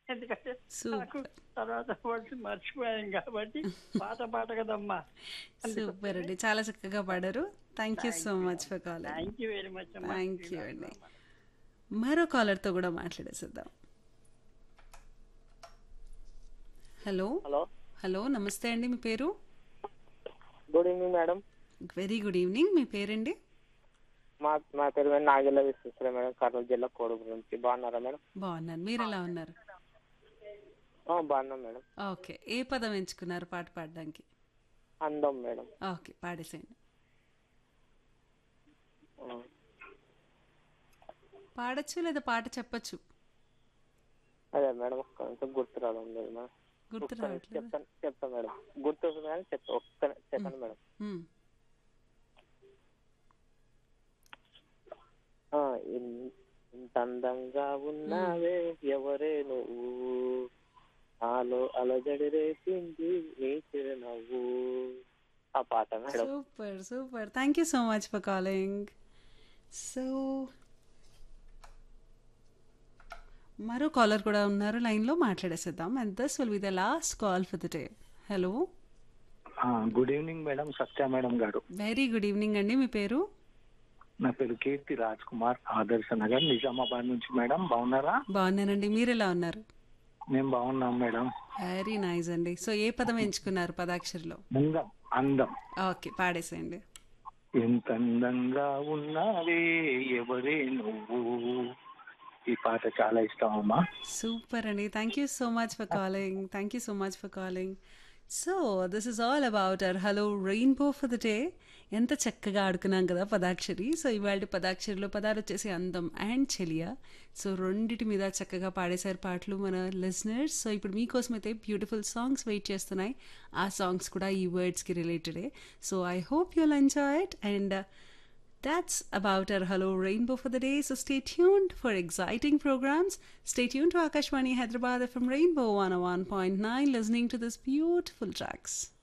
ఎందుకంటే సూపర్. నాకు తర్వాత వర్డ్స్ మర్చిపోయాం కాబట్టి పాత పాట కదమ్మా సూపర్ అండి చాలా చక్కగా పాడారు thank you so much for calling thank you very much అమ్మా థ్యాంక్ యూ అండి మరో కాలర్తో కూడా మాట్లాడేసేద్దాం హలో హలో హలో నమస్తే అండి మీ పేరు good evening madam very good evening మీ పేరండి మా మా పేరు మీద నాగెల్ల విశ్వేశ్వర మేడం కర్నూలు జిల్లా కోడుగు నుంచి బాగున్నారా మేడం బాగున్నాను మీరు ఎలా ఉన్నారు ఆ, బాగున్నాం మేడం ఓకే ఏ పదం ఎంచుకున్నారు పాట పాడడానికి అందం మేడం ఓకే పాడేసేయండి ఆ. పాడచ్చు లేదా పాట చెప్పచ్చు అదే మేడం ఒక్క నిమిషం గుర్తు రావడం లేదు మేడం గుర్తు ఒక్క నిమిషం రావట్లేదు చెప్తాను చెప్తాను మేడం గుర్తు వస్తుంది మేడం చెప్తా ఒక్క ని- చెప్పండి మేడం మ్మ్. ఆ, ఇన్- ఇంత అందంగా ఉన్నావే ఎవరే నువ్వు ఆలో అలజడి రేసింది నీ చిరునవ్వు ఆ పాట madam super super thank you so much for calling so మరో కాలర్ కూడా ఉన్నారు లైన్లో మాట్లాడేసేద్దాం and this will be the last call for the day hello good evening madam Satya madam గారు వెరీ గుడ్ ఈవినింగ్ అండి మీ పేరు నా పేరు కీర్తి రాజ్ కుమార్ ఆదర్శ నగర్ నిజామాబాద్ నుంచి మేడం బాగున్నారా బాగున్నానండి మీరు ఎలా ఉన్నారు మేము బాగున్నాం మేడం వెరీ నైస్ అండి సో ఏ పదం ఎంచుకున్నారు పదాక్షరిలో అందం అందం ఓకే పాడేసేయండి ఎంత అందంగా ఉన్నావే ఎవరే నువ్వు ఈ పాట చాలా ఇష్టం అమ్మా సూపర్ అండి thank you so much for calling thank you so much for calling so this is all about our hello Rainbow for the day ఎంత చక్కగా ఆడుకున్నాం కదా పదాక్షరి సో ఇవాళ పదాక్షరిలో పదాలు వచ్చేసి అందం అండ్ చెలియా సో రెండిటి మీద చక్కగా పాడేశారు పాటలు మన లిజనర్స్ సో ఇప్పుడు మీకోసం అయితే బ్యూటిఫుల్ సాంగ్స్ వెయిట్ చేస్తున్నాయి ఆ సాంగ్స్ కూడా ఈ వర్డ్స్కి రిలేటెడే so I hope you'll enjoy it and That's about our Hello Rainbow for the day. So stay tuned for exciting programs. Stay tuned to Akashwani Hyderabad from Rainbow 101.9 listening to these beautiful tracks.